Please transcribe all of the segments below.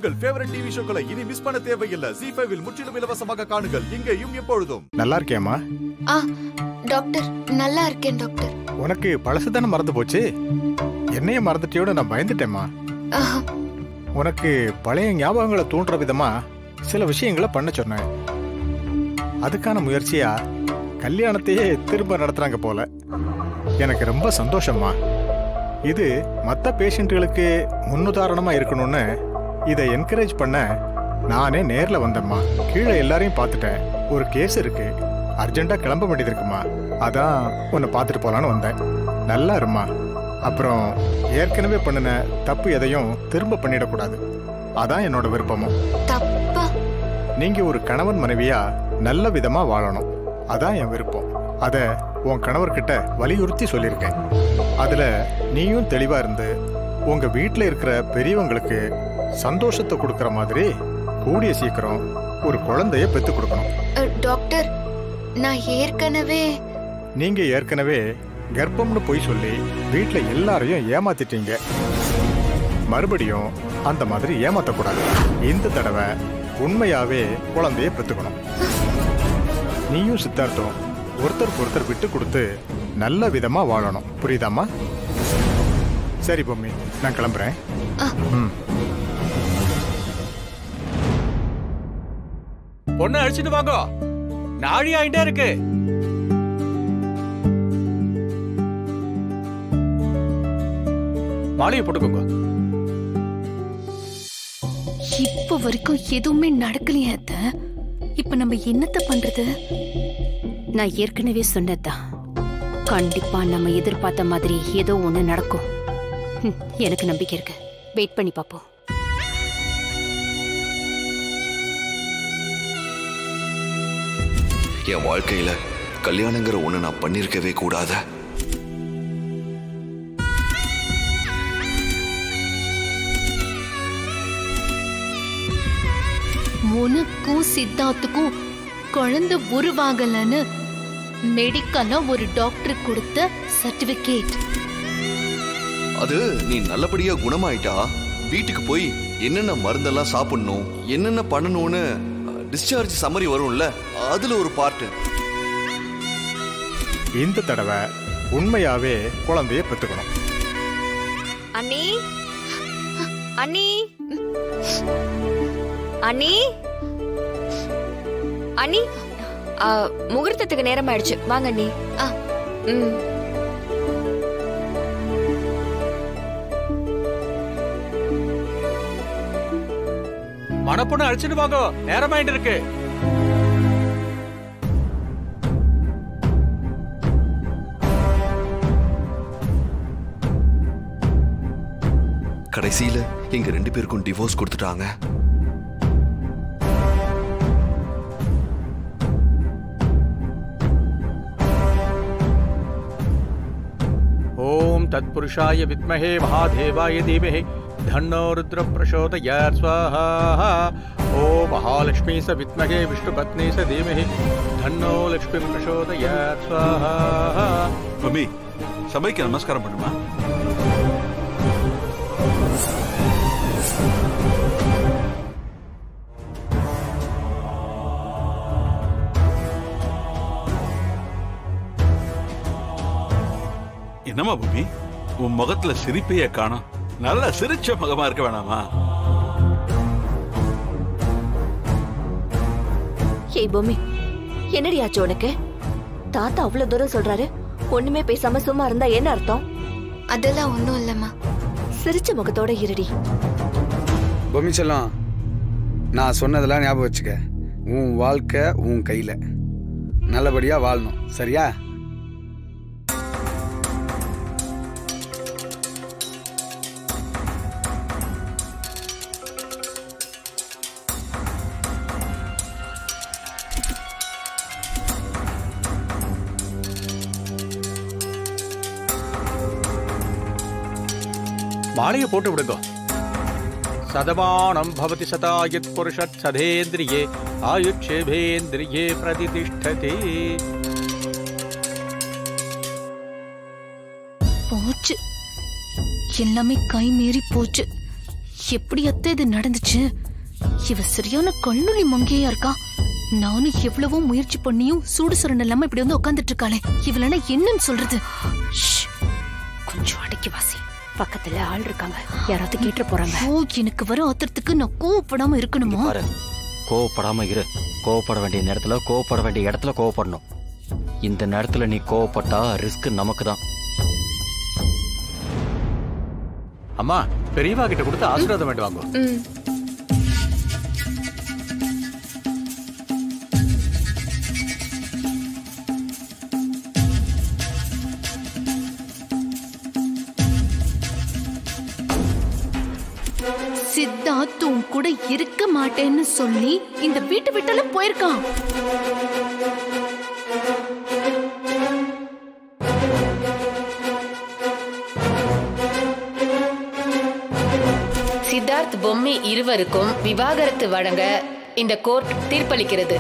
உங்கள் favourite TV ஷோக்களை இனி miss பண்ண தேவையில்லை ஜி ஃபைவில் முற்றிலும் இலவசமாக காணுங்கள் இங்கேயும் எப்பொழுதும் நல்லா இருக்கியாம்மா ஆ டாக்டர் நல்லா இருக்கேன் டாக்டர் உனக்கு பழசு தானே மறந்து போச்சு என்னைய மறந்துட்டியோட நான் பயந்துட்டேம்மா ஆஹா, உனக்கு பழைய ஞாபகங்களை தூண்டுற விதமா சில விஷயங்களை பண்ண சொன்னேன் அதுக்கான முயற்சியா கல்யாணத்தையே திரும்ப நடத்துறாங்க போல எனக்கு ரொம்ப சந்தோஷம்மா இது மற்ற பேஷண்ட்டுகளுக்கு முன்னுதாரணமா இருக்கணும்னு இதை என்கரேஜ் பண்ண நானே நேர்ல வந்தேம்மா கீழே எல்லாரையும் பார்த்துட்டேன் ஒரு கேஸ் இருக்கு அர்ஜென்ட்டா கிளம்ப வேண்டியது இருக்குமா அதான் உன்னை பார்த்துட்டு போலான்னு வந்தேன் நல்லா இருமா அப்புறம் ஏற்கனவே பண்ணின தப்பு எதையும் திரும்ப பண்ணிடக்கூடாது அதான் என்னோட விருப்பமும் தப்பா நீங்க ஒரு கணவன் மனைவியா நல்ல விதமா வாழணும் அதான் என் விருப்பம் அத உன் கணவர்கிட்ட வலியுறுத்தி சொல்லியிருக்கேன் அதுல நீயும் தெளிவா இருந்து உங்க வீட்ல இருக்கிற பெரியவங்களுக்கு சந்தோஷத்தை கொடுக்கற மாதிரி கூடிய சீக்கிரம் ஒரு குழந்தைய பெத்து கொடுக்கணும் அ, டாக்டர் நான் ஏற்கனவே நீங்க ஏற்கனவே கர்ப்பம்னு போய் சொல்லி வீட்ல எல்லாரையும் ஏமாத்திட்டீங்க மறுபடியும் அந்த மாதிரி ஏமாத்தக்கூடாது இந்த தடவை உண்மையாவே குழந்தைய பெத்துக்கணும் நீயும் சித்தார்த்தம் ஒருத்தருக்கு ஒருத்தர் விட்டு கொடுத்து நல்ல விதமா வாழணும் புரியுதாம்மா சரி பொம்மி நான் கிளம்புறேன் ஆ. ம் பொண்ணு அழிச்சிட்டு வாங்க நாழி ஆயிட்டே இருக்கு மாலையை போட்டுக்கோங்க இப்ப வரைக்கும் எதுவுமே நடக்கலையே அத்த இப்ப நம்ம என்னத்த பண்றது நான் ஏற்கனவே சொன்னதுதான் கண்டிப்பா நம்ம எதிர்பார்த்த மாதிரி ஏதோ ஒண்ணு நடக்கும் ஹம், எனக்கு நம்பிக்கை இருக்கு வெயிட் பண்ணி பாப்போம் என் வாழ்க்கையில கல்யாணங்கிற ஒண்ணு நான் பண்ணிருக்கவே கூடாது உனக்கும் சித்தார்த்துக்கும் குழந்தை உருவாகலன்னு மெடிக்கலா ஒரு டாக்டர் கொடுத்த சர்டிபிகேட் அது நீ நல்லபடியா குணமாயிட்டா வீட்டுக்கு போய் என்னென்ன மருந்தெல்லாம் சாப்பிடணும் என்னென்ன பண்ணணும்னு டிஸ்சார்ஜ் சம்மரி வரும்ல அதுல ஒரு பார்ட்டு இந்த தடவை உண்மையாவே குழந்தைய பெத்துக்கணும் அண்ணி அண்ணி அண்ணி அண்ணி ஆ, முகூர்த்தத்துக்கு நேரம் ஆயிடுச்சு வாங்க அண்ணி ஆ. ம் மணப்பொண்ணு அழிச்சிட்டு வாங்க நேரமாயிட்டு இருக்கு கடைசியில எங்க ரெண்டு பேருக்கும் டிவோர்ஸ் கொடுத்துட்டாங்க ஓம் தத்புருஷாய வித்மஹே மகாதேவாய தீமஹி தன்னோ ருத்ர பிரசோதயாத் ஸ்வாஹா ஓ மகாலட்சுமி ச வித்மஹே விஷ்ணுபத்னி ச தீமஹி தன்னோ லக்ஷ்மி பிரசோதயாத் ஸ்வாஹா மம்மி சபைக்கு நமஸ்காரம் பண்ணுமா என்னம்மா பூமி உன் முகத்துல சிரிப்பையே காணோம் நல்லா சிரிச்ச முகமா இருக்க வேணாமா ஏய் பொம்மி என்னடி ஆச்சு உனக்கு தாத்தா அவ்வளவு தூரம் சொல்றாரு ஒண்ணுமே பேசாம சும்மா இருந்தா என்ன அர்த்தம் அதெல்லாம் ஒன்றும் இல்லைம்மா சிரிச்ச முகத்தோட இருடி பொம்மி செல்லம் நான் சொன்னதெல்லாம் ஞாபகம் வச்சுக்க உன் வாழ்க்கை உன் கையில நல்லபடியா வாழணும் சரியா மாலையை போட்டு விடுங்க சதமானம் பவதி சதாயத் புருஷத் சதேந்திரியே ஆயுட்சேபேந்திரியே பிரதிதிஷ்டதே போச்சு எல்லாமே கை மீறி போச்சு எப்படி அத்தை இது நடந்துச்சு இவ சரியான கல்லுளி மங்கையா இருக்கா நானும் எவ்வளவோ முயற்சி பண்ணியும் சூடு சுரண் இல்லாம இப்படி வந்து உட்காந்துட்டு இருக்காளே இவளனா என்னன்னு சொல்றது ஷ். கொஞ்சம் அடக்கி வாசி பக்கத்துல ஆள் இருக்காங்க யாராவது கேட்டு போறாங்க ஓ எனக்கு வர ஆத்திரத்துக்கு நான் கோவப்படாம இருக்கணுமா பாரு கோவப்படாம இரு கோவப்பட வேண்டிய நேரத்துல கோவப்பட வேண்டிய இடத்துல கோவப்படணும் இந்த நேரத்துல நீ கோவப்பட்டா ரிஸ்க் நமக்கு தான் அம்மா பெரியவா கிட்ட கொடுத்து ஆசீர்வாதம் வேண்டு வாங்க ம் சித்தார்த் உன் கூட இருக்க மாட்டேன்னு சொல்லி இந்த வீட்டை விட்டெல்லாம் போயிருக்கான் சித்தார்த் பொம்மி இருவருக்கும் விவாகரத்து வழங்க இந்த கோர்ட் தீர்ப்பளிக்கிறது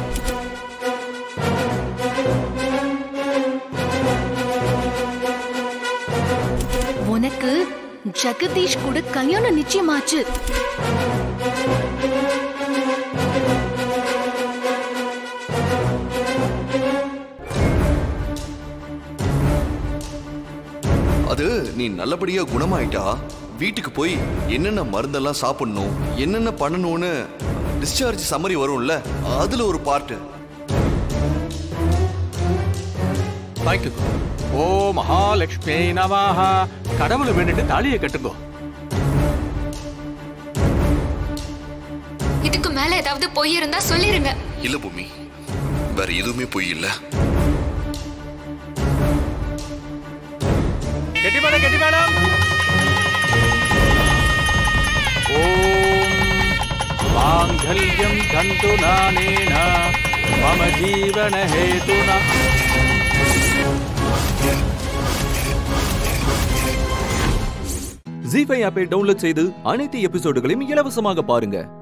உனக்கு ஜெகதீஷ் கூட கல்யாணம் நிச்சயமாச்சு அது நீ நல்லபடியா குணமாயிட்டா வீட்டுக்கு போய் என்னென்ன மருந்தெல்லாம் சாப்பிடணும் என்னென்ன பண்ணணும்னு டிஸ்சார்ஜ் சம்மரி வரும்ல அதுல ஒரு பார்ட்டு வாங்கிக்கோ ஓ மகாலட்சுமி நமாஹா கடவுளை வேண்டிட்டு தாலியை கட்டுங்கோ இதுக்கு மேல ஏதாவது பொய் இருந்தா சொல்லிருங்க இல்ல பூமி வேற எதுவுமே பொய் இல்ல கெட்டி மேடம் கெட்டி மேடம் ஓம் மாங்கல்யம் தந்து நானேன மம ஜீவன ஹேதுனா ஜி ஃபைவ் ஆப்பை டவுன்லோட் செய்து அனைத்து எபிசோடுகளையும் இலவசமாக பாருங்க